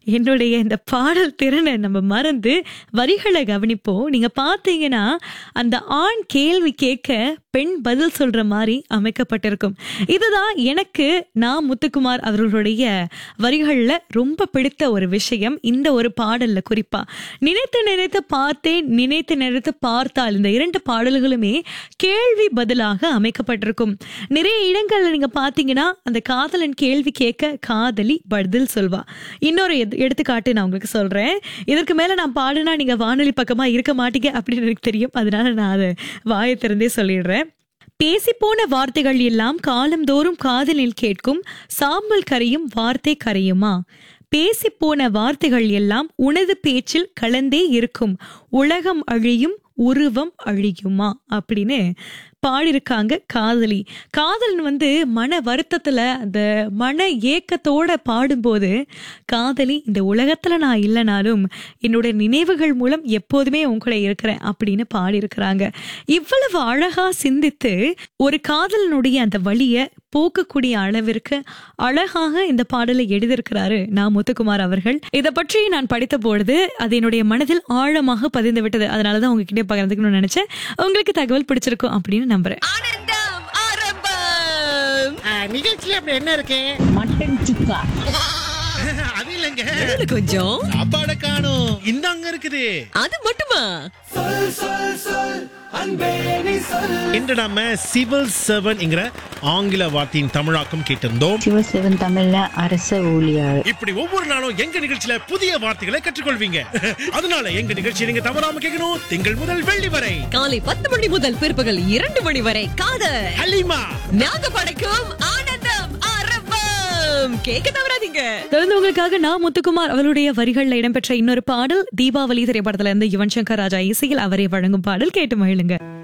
என்னுடைய இந்த பாடல் திறனை நம்ம மறந்து வரிகளை கவனிப்போம் நீங்க பார்த்தீங்கன்னா அந்த ஆண் கேள்வி கேட்க பெண் பதில் சொல்ற மாதிரி அமைக்கப்பட்டிருக்கும் இதுதான் எனக்கு நான் முத்துக்குமார் அவர்களுடைய வரிகள்ல ரொம்ப பிடித்த ஒரு விஷயம் இந்த ஒரு பாடல்ல குறிப்பா நினைத்து நினைத்து பார்த்தேன் நினைத்து நினைத்து பார்த்தால் இந்த இரண்டு பாடல்களுமே கேள்வி பதிலாக அமைக்கப்பட்டிருக்கும் நிறைய இடங்கள்ல நீங்க பாத்தீங்கன்னா அந்த காதலன் கேள்வி கேட்க காதலி பதில் சொல்வா இன்னொரு எது- எடுத்துக்காட்டு நான் உங்களுக்கு சொல்றேன் இதற்கு மேல நான் பாடுனா நீங்க வானொலி பக்கமா இருக்க மாட்டீங்க அப்படின்னு எனக்கு தெரியும் அதனால நான் அதை வாயை திறந்தே சொல்லிடுறேன் பேசிப்போன வார்த்தைகள் எல்லாம் காலந்தோறும் காதலில் கேட்கும் சாம்பல் கரையும் வார்த்தை கரையுமா பேசிப்போன வார்த்தைகள் எல்லாம் உனது பேச்சில் கலந்தே இருக்கும் உலகம் அழியும் உருவம் அழியுமா அப்படின்னு பாடியிருக்காங்க காதலி காதலன் வந்து மன வருத்தத்துல அந்த மன ஏக்கத்தோட பாடும்போது காதலி இந்த உலகத்துல நான் இல்லைனாலும் என்னோட நினைவுகள் மூலம் எப்போதுமே உன் கூட இருக்கிறேன் அப்படின்னு பாடியிருக்கிறாங்க இவ்வளவு அழகா சிந்தித்து ஒரு காதலனுடைய அந்த வழியை போக்கக்கூடிய அளவிற்கு அழகாக இந்த பாடலை எழுதியிருக்கிறாரு நான் முத்துக்குமார் அவர்கள் இதை பற்றி நான் படித்த பொழுது அது என்னுடைய மனதில் ஆழமாக பதிந்து விட்டது அதனாலதான் உங்ககிட்ட பகிர்ந்துக்கணும்னு நினைச்சேன் உங்களுக்கு தகவல் பிடிச்சிருக்கும் அப்படின்னு நம்புறேன் ஆனந்தம் ஆரம்பம் ஆ, நிகழ்ச்சியில அப்படி என்ன இருக்கு மட்டன் சுக்கா அது இல்லைங்க இதுல கொஞ்சம் சாப்பாட காணும் இந்தாங்க இருக்குது அது மட்டுமா இன்று நாம சிவில் சர்வன்ங்கிற ஆங்கில வார்த்தையின் தமிழாக்கம் கேட்டிருந்தோம் சிவசிவன் தமிழ்ல அரச ஊழியர் இப்படி ஒவ்வொரு நாளும் எங்க நிகழ்ச்சியில புதிய வார்த்தைகளை கற்றுக்கொள்வீங்க அதனால எங்க நிகழ்ச்சியை நீங்க தவறாம கேட்கணும் திங்கள் முதல் வெள்ளி வரை காலை பத்து மணி முதல் பிற்பகல் இரண்டு மணி வரை காதல் ஹலிமா நாங்க படைக்கும் ஆனந்தம் ஆரம்பம் கேட்க தவறாதீங்க தொடர்ந்து உங்களுக்காக நான் முத்துக்குமார் அவருடைய வரிகள்ல இடம்பெற்ற இன்னொரு பாடல் தீபாவளி திரைப்படத்துல இருந்து யுவன் சங்கர் ராஜா இசையில் அவரை வழங்கும் பாடல் கேட்டு மகிழுங்க